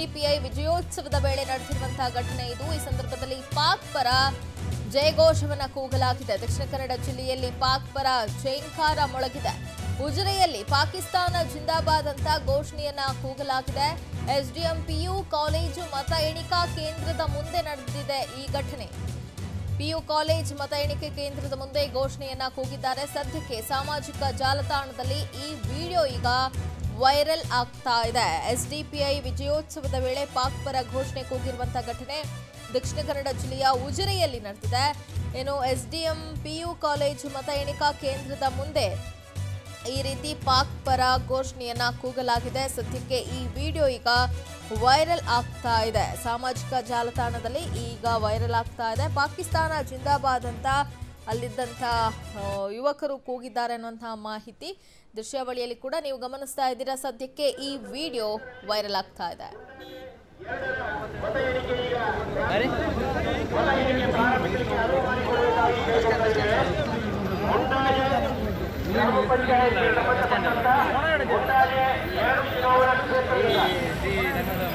SDPI ವಿಜಯೋತ್ಸವದ ವೇಳೆ ನಡೆದಿರುವಂತಹ ಘಟನೆ ಇದು ಈ ಸಂದರ್ಭದಲ್ಲಿ ಪಾಕ್ ಪರ ಜಯಘೋಷವನ್ನ ಕೂಗಲಾಗಿದೆ ದಕ್ಷಿಣ ಕನ್ನಡ ಜಿಲ್ಲೆಯಲ್ಲಿ ಪಾಕ್ ಪರ ಜೈಂಕಾರ ಮೊಳಗಿದೆ ಉಜಿರೆಯಲ್ಲಿ ಪಾಕಿಸ್ತಾನ ಜಿಂದಾಬಾದ್ ಅಂತ ಘೋಷಣೆಯನ್ನ ಕೂಗಲಾಗಿದೆ ಎಸ್ಡಿಎಂ ಪಿಯು ಕಾಲೇಜು ಮತ ಎಣಿಕಾ ಕೇಂದ್ರದ ಮುಂದೆ ನಡೆದಿದೆ ಈ ಘಟನೆ ಪಿಯು ಕಾಲೇಜ್ ಮತ ಎಣಿಕೆ ಕೇಂದ್ರದ ಮುಂದೆ ಘೋಷಣೆಯನ್ನ ಕೂಗಿದ್ದಾರೆ ಸದ್ಯಕ್ಕೆ ಸಾಮಾಜಿಕ ಜಾಲತಾಣದಲ್ಲಿ ಈ ವಿಡಿಯೋ ಈಗ ವೈರಲ್ ಆಗ್ತಾ ಇದೆ ಎಸ್ಡಿಪಿಐ ವಿಜಯೋತ್ಸವದ ವೇಳೆ ಪಾಕ್ ಪರ ಘೋಷಣೆ ಕೂಗಿರುವಂತಹ ಘಟನೆ ದಕ್ಷಿಣ ಕನ್ನಡ ಜಿಲ್ಲೆಯ ಉಜಿರೆಯಲ್ಲಿ ನಡೆದಿದೆ ಏನು ಎಸ್ಡಿಎಂ ಪಿಯು ಕಾಲೇಜು ಮತ ಎಣಿಕಾ ಕೇಂದ್ರದ ಮುಂದೆ ಈ ರೀತಿ ಪಾಕ್ ಪರ ಘೋಷಣೆಯನ್ನ ಕೂಗಲಾಗಿದೆ ಸದ್ಯಕ್ಕೆ ಈ ವಿಡಿಯೋ ಈಗ ವೈರಲ್ ಆಗ್ತಾ ಇದೆ ಸಾಮಾಜಿಕ ಜಾಲತಾಣದಲ್ಲಿ ಈಗ ವೈರಲ್ ಆಗ್ತಾ ಇದೆ ಪಾಕಿಸ್ತಾನ ಜಿಂದಾಬಾದ್ ಅಂತ ಅಲ್ಲಿದ್ದಂಥ ಆ, ಯುವಕರು ಕೂಗಿದ್ದಾರೆ ಅನ್ನುವಂತಹ ಮಾಹಿತಿ ದೃಶ್ಯಾವಳಿಯಲ್ಲಿ ಕೂಡ ನೀವು ಗಮನಿಸ್ತಾ ಇದ್ದೀರಾ ಸದ್ಯಕ್ಕೆ ಈ ವಿಡಿಯೋ ವೈರಲ್ ಆಗ್ತಾ ಇದೆ ಪಂಚಾಯತ್ ಸಂಬಂಧಪಟ್ಟಂತ ಮುಂದಾಗಿ ಎರಡು ಚುನಾವಣಾ ಕ್ಷೇತ್ರದಿಂದ